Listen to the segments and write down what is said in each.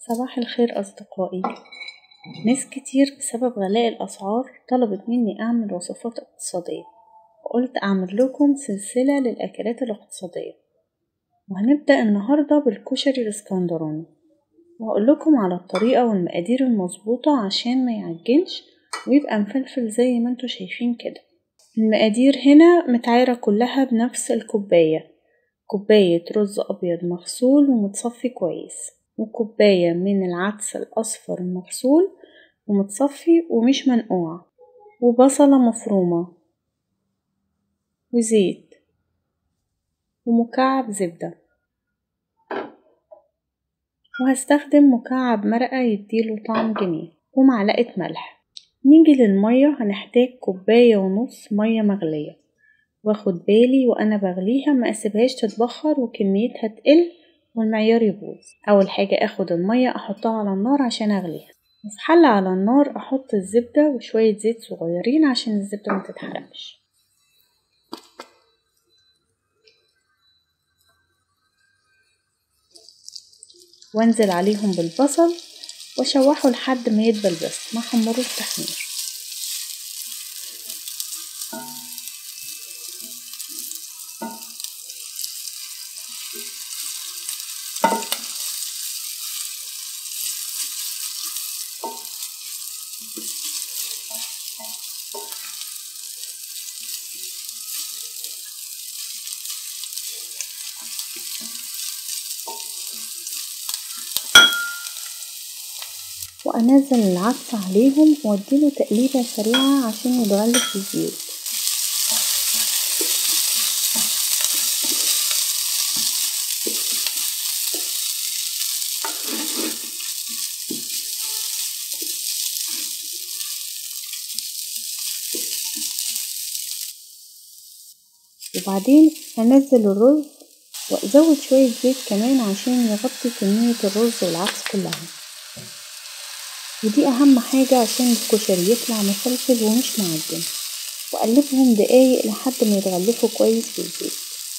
صباح الخير أصدقائي ناس كتير بسبب غلاء الأسعار طلبت مني أعمل وصفات اقتصادية وقلت أعمل لكم سلسلة للأكلات الاقتصادية وهنبدأ النهاردة بالكشري الاسكندراني وهقول لكم على الطريقة والمقادير المظبوطة عشان ما يعجنش ويبقى مفلفل زي ما انتوا شايفين كده المقادير هنا متعايرة كلها بنفس الكوباية كوباية رز أبيض مغسول ومتصفي كويس وكوباية من العدس الأصفر المغسول ومتصفي ومش منقوع وبصلة مفرومة وزيت ومكعب زبدة وهستخدم مكعب مرقة يديله طعم جميل ومعلقة ملح نيجي للمية هنحتاج كوباية ونص مية مغلية واخد بالي وانا بغليها ما اسيبهاش تتبخر وكميتها تقل والمعيار يبوظ اول حاجة اخد المية احطها على النار عشان اغليها وفي حلة على النار احط الزبدة وشوية زيت صغيرين عشان الزبدة ما تتحرقش وانزل عليهم بالبصل واشوحه لحد ما يدبل بس ما حمروش تحمير وانزل العدس عليهم واديله تقليبه سريعه عشان يتغلف في الزيت وبعدين هنزل الرز وازود شويه زيت كمان عشان يغطي كميه الرز والعدس كلها ودي اهم حاجة عشان الكشري يطلع مفلفل ومش معجن واقلبهم دقايق لحد ما يتغلفوا كويس في الزيت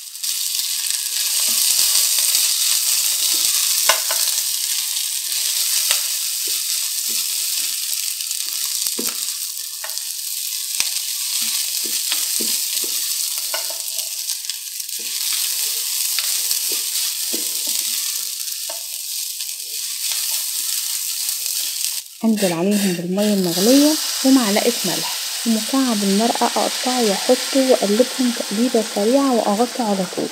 انزل عليهم بالمية المغلية ومعلقة ملح ومكعب المرقة اقطعه واحطه واقلبهم تقليبة سريعة واغطي على طول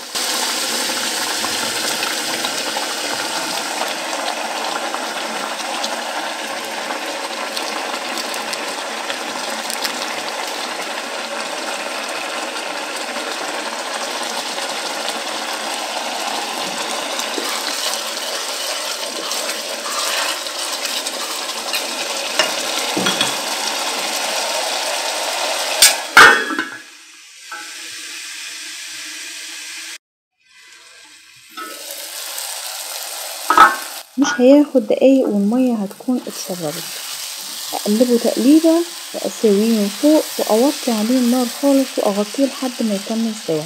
مش هياخد دقايق والمية هتكون اتشربت اقلبه تقليبة واسويه من فوق واوطي عليه النار خالص واغطيه لحد ما يكمل سوا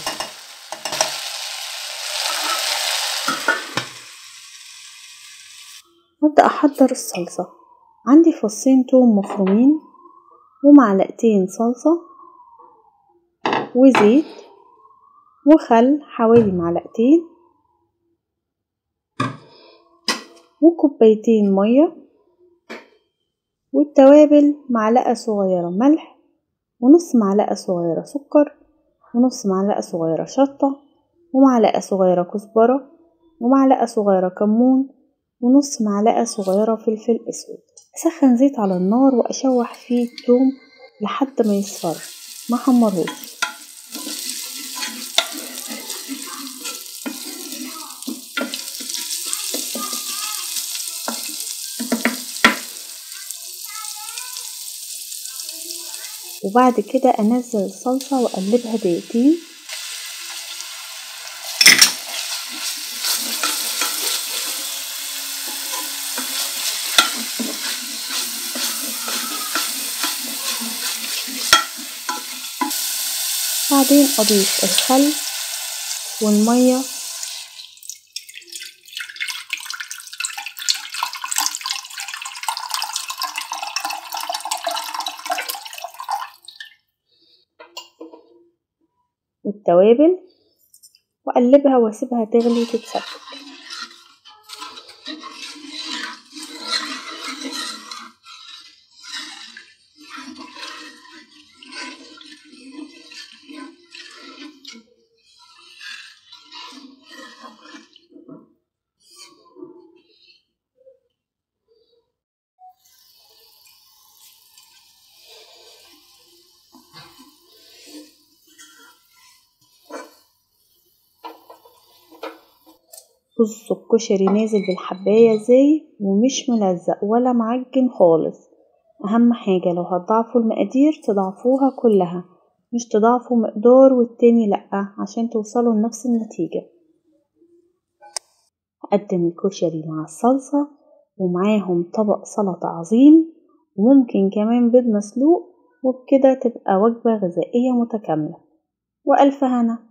وابدأ احضر الصلصة عندي فصين توم مفرومين ومعلقتين صلصة وزيت وخل حوالي معلقتين وكوبايتين مية والتوابل معلقة صغيرة ملح ونص معلقة صغيرة سكر ونص معلقة صغيرة شطة ومعلقة صغيرة كزبرة ومعلقة صغيرة كمون ونص معلقة صغيرة فلفل اسود اسخن زيت على النار واشوح فيه التوم لحد ما يصفر ما حمرهوش وبعد كده انزل الصلصة واقلبها دقيقتين بعدين اضيف الخل والمية التوابل وأقلبها وأسيبها تغلي تتسبك بصوا الكشري نازل بالحباية ازاي ومش ملزق ولا معجن خالص اهم حاجة لو هتضعفوا المقادير تضعفوها كلها مش تضعفوا مقدار والتاني لأ عشان توصلوا لنفس النتيجة هقدم الكشري مع الصلصة ومعاهم طبق سلطة عظيم وممكن كمان بيض مسلوق وبكده تبقى وجبة غذائية متكاملة وألف هنا